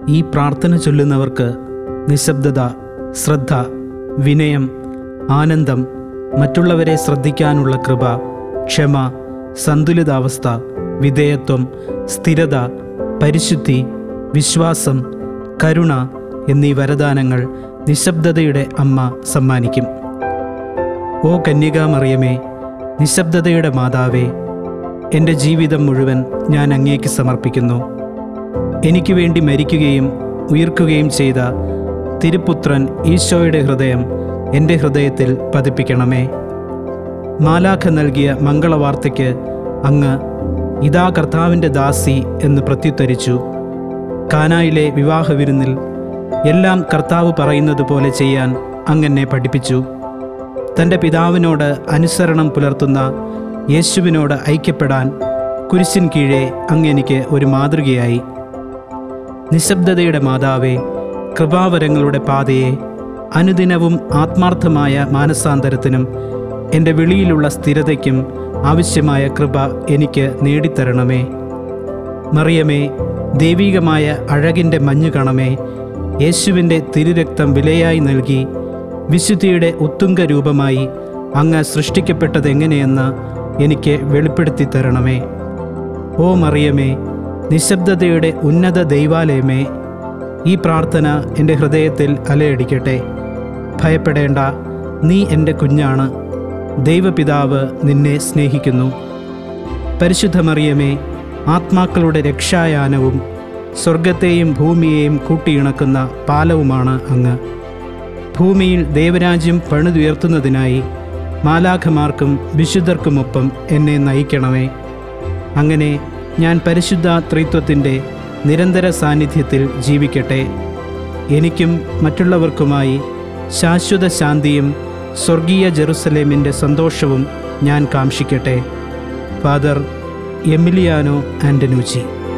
ഈ പ്രാർത്ഥന ചൊല്ലുന്നവർക്ക് നിശബ്ദത ശ്രദ്ധ വിനയം ആനന്ദം മറ്റുള്ളവരെ ശ്രദ്ധിക്കാനുള്ള കൃപ ക്ഷമ സന്തുലിതാവസ്ഥ വിധേയത്വം സ്ഥിരത പരിശുദ്ധി വിശ്വാസം കരുണ എന്നീ വരദാനങ്ങൾ നിശബ്ദതയുടെ അമ്മ സമ്മാനിക്കും ഓ കന്യകാമറിയമേ നിശബ്ദതയുടെ മാതാവേ എൻ്റെ ജീവിതം മുഴുവൻ ഞാൻ അങ്ങേക്ക് സമർപ്പിക്കുന്നു എനിക്ക് വേണ്ടി മരിക്കുകയും ഉയർക്കുകയും ചെയ്ത തിരുപുത്രൻ ഈശോയുടെ ഹൃദയം എൻ്റെ ഹൃദയത്തിൽ പതിപ്പിക്കണമേ മാലാഖ നൽകിയ മംഗളവാർത്തയ്ക്ക് അങ്ങ് ഇതാ കർത്താവിൻ്റെ ദാസി എന്ന് പ്രത്യുത്തരിച്ചു കാനായിലെ വിവാഹ വിരുന്നിൽ എല്ലാം കർത്താവ് പറയുന്നത് പോലെ ചെയ്യാൻ അങ്ങനെ പഠിപ്പിച്ചു തൻ്റെ പിതാവിനോട് അനുസരണം പുലർത്തുന്ന യേശുവിനോട് ഐക്യപ്പെടാൻ കുരിശിൻ കീഴെ അങ്ങ് എനിക്ക് ഒരു മാതൃകയായി നിശബ്ദതയുടെ മാതാവേ കൃപാവരങ്ങളുടെ പാതയെ അനുദിനവും ആത്മാർത്ഥമായ മാനസാന്തരത്തിനും എൻ്റെ വിളിയിലുള്ള സ്ഥിരതയ്ക്കും ആവശ്യമായ കൃപ എനിക്ക് നേടിത്തരണമേ മറിയമേ ദൈവികമായ അഴകിൻ്റെ മഞ്ഞുകണമേ യേശുവിൻ്റെ തിരുരക്തം വിലയായി നൽകി വിശുദ്ധിയുടെ ഉത്തുംഗ രൂപമായി അങ്ങ് സൃഷ്ടിക്കപ്പെട്ടതെങ്ങനെയെന്ന് എനിക്ക് വെളിപ്പെടുത്തി തരണമേ ഓ മറിയമേ നിശബ്ദതയുടെ ഉന്നത ദൈവാലയമേ ഈ പ്രാർത്ഥന എൻ്റെ ഹൃദയത്തിൽ അലയടിക്കട്ടെ ഭയപ്പെടേണ്ട നീ എൻ്റെ കുഞ്ഞാണ് ദൈവപിതാവ് നിന്നെ സ്നേഹിക്കുന്നു പരിശുദ്ധ മറിയമേ ആത്മാക്കളുടെ രക്ഷായാനവും സ്വർഗത്തെയും ഭൂമിയെയും കൂട്ടിയിണക്കുന്ന പാലവുമാണ് അങ്ങ് ഭൂമിയിൽ ദേവരാജ്യം പണിതുയർത്തുന്നതിനായി മാലാഖമാർക്കും വിശുദ്ധർക്കുമൊപ്പം എന്നെ നയിക്കണമേ അങ്ങനെ ഞാൻ പരിശുദ്ധ ത്രിത്വത്തിൻ്റെ നിരന്തര സാന്നിധ്യത്തിൽ ജീവിക്കട്ടെ എനിക്കും മറ്റുള്ളവർക്കുമായി ശാശ്വത ശാന്തിയും സ്വർഗീയ ജെറുസലേമിൻ്റെ സന്തോഷവും ഞാൻ കാംക്ഷിക്കട്ടെ ഫാദർ എമിലിയാനോ ആൻ്റനൂച്ചി